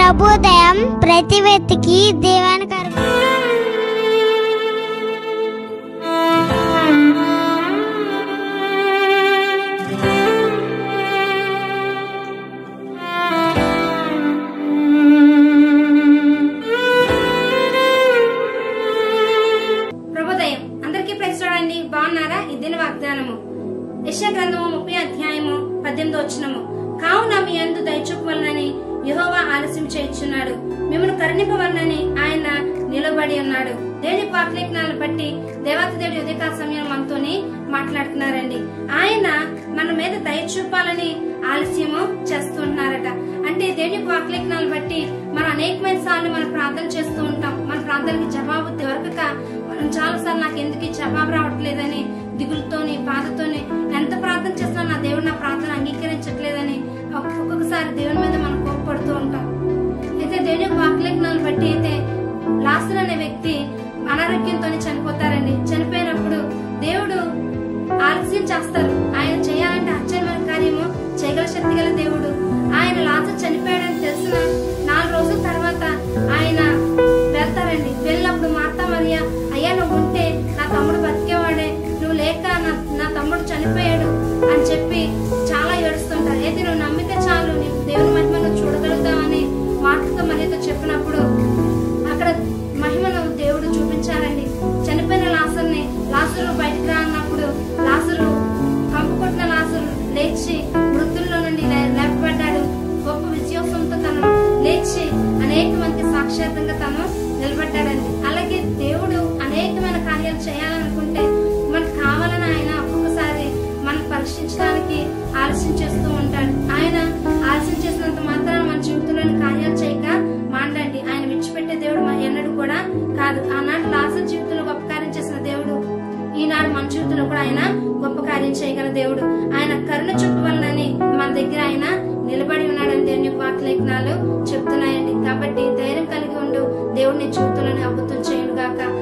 ప్రభుదయం ప్రతి వ్యక్తికి దీవెనకరం ప్రభుదయం అందరికీ ప్రశ్నండి బాగున్నారా ఇదిన వాగ్దానము యశ గ్రంథము ముప్పై అధ్యాయము పద్దెనిమిది వచ్చినము కావున మీ అందు దయచూపవలనని యెహోవా ఆలస్యం చేయించున్నాడు మిమ్మల్ని కరుణింపవలనని ఆయన నిలబడి ఉన్నాడు దేవుని వాక్లేఖనాలను బట్టి దేవత దేవుడి ఉదయకాల సమయం మనతోని మాట్లాడుతున్నారండి ఆయన మన మీద దయ చూపాలని ఆలస్యము చేస్తున్నారట అంటే దేవుని వాక్లేఖనాలను బట్టి మనం అనేకమైన సార్లు మనం ప్రార్థన చేస్తూ ఉంటాం మన ప్రార్థనకి జవాబు దొరకక మనం చాలా సార్లు నాకు ఎందుకు ఈ జవాబు రావట్లేదని దిగులుతోని బాధతోని ఎంత ప్రార్థన చేసినా నా దేవుడు నా ప్రార్థన అంగీకరించట్లేదని ఒక్కొక్క- ఒక్కొక్కసారి దేవుని మీద మనం కోప్పడుతూ ఉంటాం అయితే దేవుని యొక్క వాక్లేఖనాలను బట్టి అయితే లాసర్ అనే వ్యక్తి అనారోగ్యంతో చనిపోతారండి చనిపోయినప్పుడు దేవుడు ఆలస్యం చేస్తారు ఆయన చేయాలంటే ఆశ్చర్యమైన కార్యము చేయగల శక్తి గల దేవుడు ఆయన లాసర్ చనిపోయాడని తెలిసిన నాలుగు రోజుల తర్వాత ఆయన వెళ్తారండి వెళ్ళినప్పుడు మార్తా మరియా అయ్యా నువ్వు ఉంటే నా తమ్ముడు బతికేవాడే నువ్వు లేక నా నా తమ్ముడు చనిపోయాడు అని చెప్పి చాలా ఏడుస్తుంటారు అయితే నువ్వు నమ్మితే చాలు నీవు దేవుని మహిమను చూడగలుగుతావని మాటతో మరియతో చెప్పినప్పుడు అక్కడ మహిమను దేవుడు చూపించారండి చనిపోయిన లాసర్ని లాసరు బయటకు రా అన్నప్పుడు లాసరు కంపు కొట్టిన లాసరు లేచి మృతుల్లో నుండి లే- లేపబడ్డాడు గొప్ప విజయోత్సవంతో తను లేచి అనేక మందికి సాక్షాత్తంగా తను నిలబడ్డాడండి అలాగే దేవుడు అనేకమైన కార్యాలు చేయాలనుకుంటే మనకు కావాలని ఆయన ఒక్కొక్కసారి మనం పరీక్షించడానికి ఆలస్యం చేస్తూ ఉంటాడు ఆయన ఆలస్యం చేసినంత మాత్రాన మన జీవితంలోని కార్యాలు చేయక మాండండి ఆయన విడిచిపెట్టే దేవుడు మన ఎన్నడూ కూడా కాదు ఆనాడు లాసర్ జీవితంలో గొప్ప కార్యం చేసిన దేవుడు ఈనాడు మన జీవితంలో కూడా ఆయన గొప్ప కార్యం చేయగల దేవుడు ఆయన కరుణ చూపవలనని మన దగ్గర ఆయన నిలబడి ఉన్నాడని దేవుని యొక్క వాక్యలేఖనాలు చెప్తున్నాయండి కాబట్టి ధైర్యం కలిగి ఉండు దేవుడిని జీవితంలోని అద్భుతం చేయను గాక